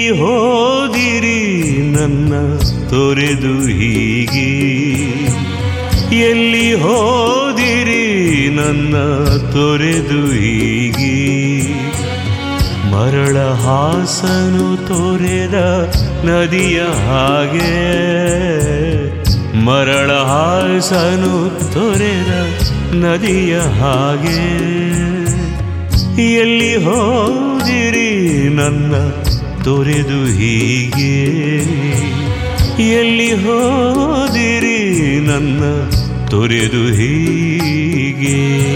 ಹೋದಿರಿ ನನ್ನ ತೊರೆದು ಹೀಗೆ ಎಲ್ಲಿ ಹೋದಿರಿ ನನ್ನ ತೊರೆದು ಹೀಗೆ ಮರಳ ಹಾಸನು ತೊರೆದ ನದಿಯ ಹಾಗೆ ಮರಳ ಹಾಸನು ತೊರೆದ ನದಿಯ ಹಾಗೆ ಎಲ್ಲಿ ಹೋದಿರಿ ನನ್ನ ತೊರೆದು ಹೀಗೆ ಎಲ್ಲಿ ಹೋದಿರಿ ನನ್ನ ತೊರೆದು ಹೀಗೆ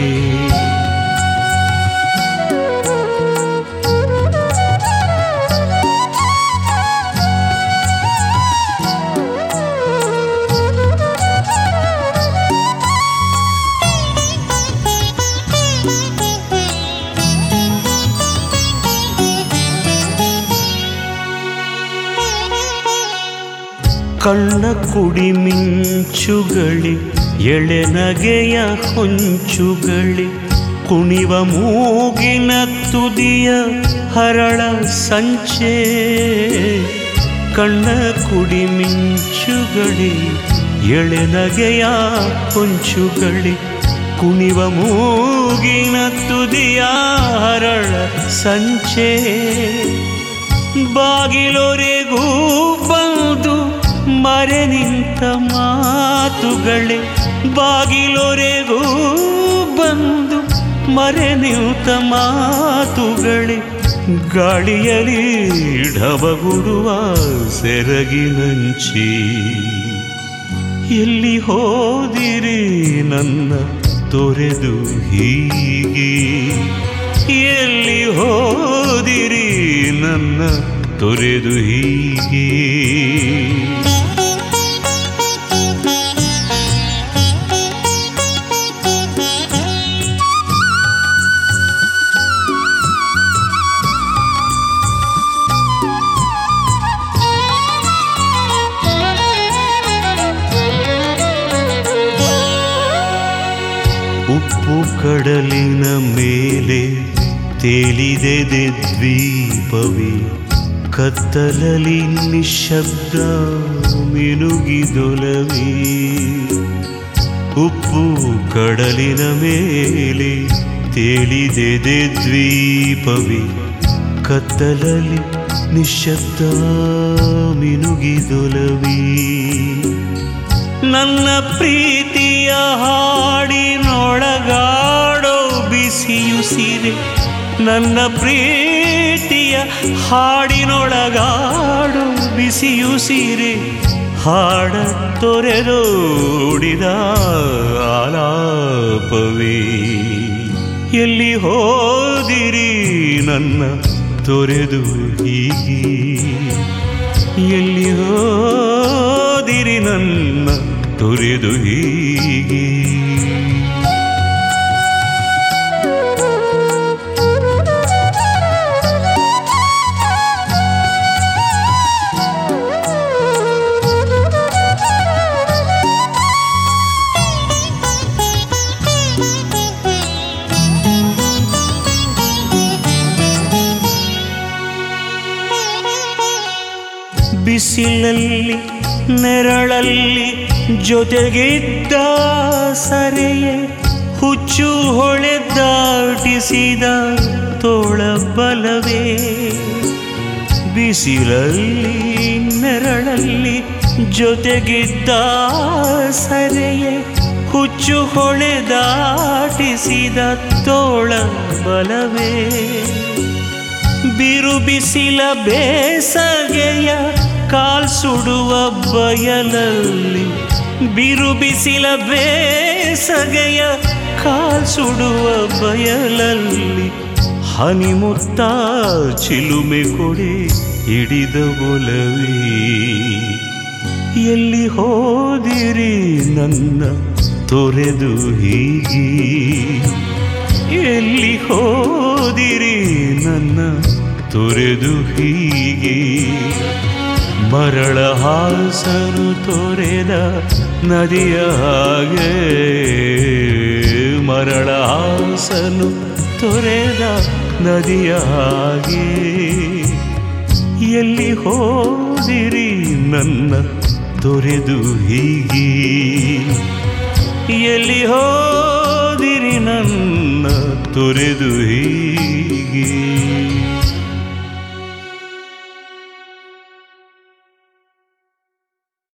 ಕಣ್ಣ ಕುಡಿ ಮಿಂಚುಗಳಿ ಎಳೆನಗೆಯ ಹೊಂಚುಗಳಿ ಕುಣಿವ ಮೂಗಿನ ತುದಿಯ ಹರಳ ಸಂಚೆ ಕಣ್ಣ ಕುಡಿ ಮಿಂಚುಗಳಿ ಎಳೆನಗೆಯ ಹೊಂಚುಗಳಿ ಕುಣಿವ ಮೂಗಿನ ತುದಿಯ ಹರಳ ಸಂಚೆ ಬಾಗಿಲೊರೆಗೂ ಬಂದು ಮರೆ ನಿಂತ ಮಾತುಗಳೇ ಬಾಗಿಲೊರೆಗೂ ಬಂದು ಮರೆ ನಿಂತ ಮಾತುಗಳೇ ಗಾಳಿಯಲ್ಲಿ ಢಬಗುಡುವ ಸೆರಗಿನಂಚಿ ಎಲ್ಲಿ ಹೋದಿರಿ ನನ್ನ ತೊರೆದು ಹೀಗೆ ಎಲ್ಲಿ ಹೋದಿರಿ ನನ್ನ ತೊರೆದು ಹೀಗೆ ಉಪ್ಪು ಕಡಲಿನ ಮೇಲೆ ತೇಲಿದೆದೆ ದ್ವೀಪವೇ ಕತ್ತಲಲಿ ನಿಶಬ್ದ ಮಿನುಗಿದೊಲವೇ ಉಪ್ಪು ಕಡಲಿನ ಮೇಲೆ ತೇಲಿದೆದೆ ದ್ವೀಪವೇ ಕತ್ತಲಲಿ ನಿಶಬ್ದ ಮಿನುಗಿದೊಲವೇ ನನ್ನ ಪ್ರೀತಿಯ ಹಾಡಿನೊಳಗಾಡೋ ಬಿಸಿಯುಸಿರೆ ನನ್ನ ಪ್ರೀತಿಯ ಹಾಡಿನೊಳಗಾಡೋ ಬಿಸಿಯುಸಿರೆ ಹಾಡ ತೊರೆದೋಡಿದ ಆಲಾಪವೇ ಎಲ್ಲಿ ಹೋದಿರಿ ನನ್ನ ತೊರೆದು ಹೀಗೆ ಎಲ್ಲಿ ಹೋದಿರಿ ನನ್ನ ತೊರೆದು ಹೀಗೆ ಬಿಸಿಲಲ್ಲಿ ನೆರಳಲ್ಲಿ ಜೊತೆಗಿದ್ದ ಸರೆಯೇ ಹುಚ್ಚು ಹೊಳೆದಾಟಿಸಿದ ತೋಳ ಬಲವೇ ಬಿಸಿಲಲ್ಲಿ ನೆರಳಲ್ಲಿ ಜೊತೆಗಿದ್ದ ಸರೆಯೇ ಹುಚ್ಚು ಹೊಳೆದಾಟಿಸಿದ ತೋಳ ಬಲವೇ ಬಿರು ಬಿಸಿಲ ಬೇಸಗೆಯ ಕಾಲ್ ಸುಡುವ ಬಯಲಲ್ಲಿ ಬಿರು ಬಿಸಿಲ ಬೇಸಗೆಯ ಕಾಲ್ ಸುಡುವ ಬಯಲಲ್ಲಿ ಹನಿಮುತ್ತ ಚಿಲುಮೆ ಕೊಡೆ ಹಿಡಿದ ಒಲವೇ ಎಲ್ಲಿ ಹೋದಿರಿ ನನ್ನ ತೊರೆದು ಹೀಗೆ ಎಲ್ಲಿ ಹೋದಿರಿ ನನ್ನ ತೊರೆದು ಹೀಗೆ ಮರಳ ಹಾಸನು ತೊರೆದ ನದಿಯ ಹಾಗೆ ಮರಳ ಹಾಸನು ತೊರೆದ ನದಿಯ ಹಾಗೆ ಎಲ್ಲಿ ಹೋದಿರಿ ನನ್ನ ತೊರೆದು ಹೀಗೆ ಎಲ್ಲಿ ಹೋದಿರಿ ನನ್ನ ತೊರೆದು ಹೀಗೆ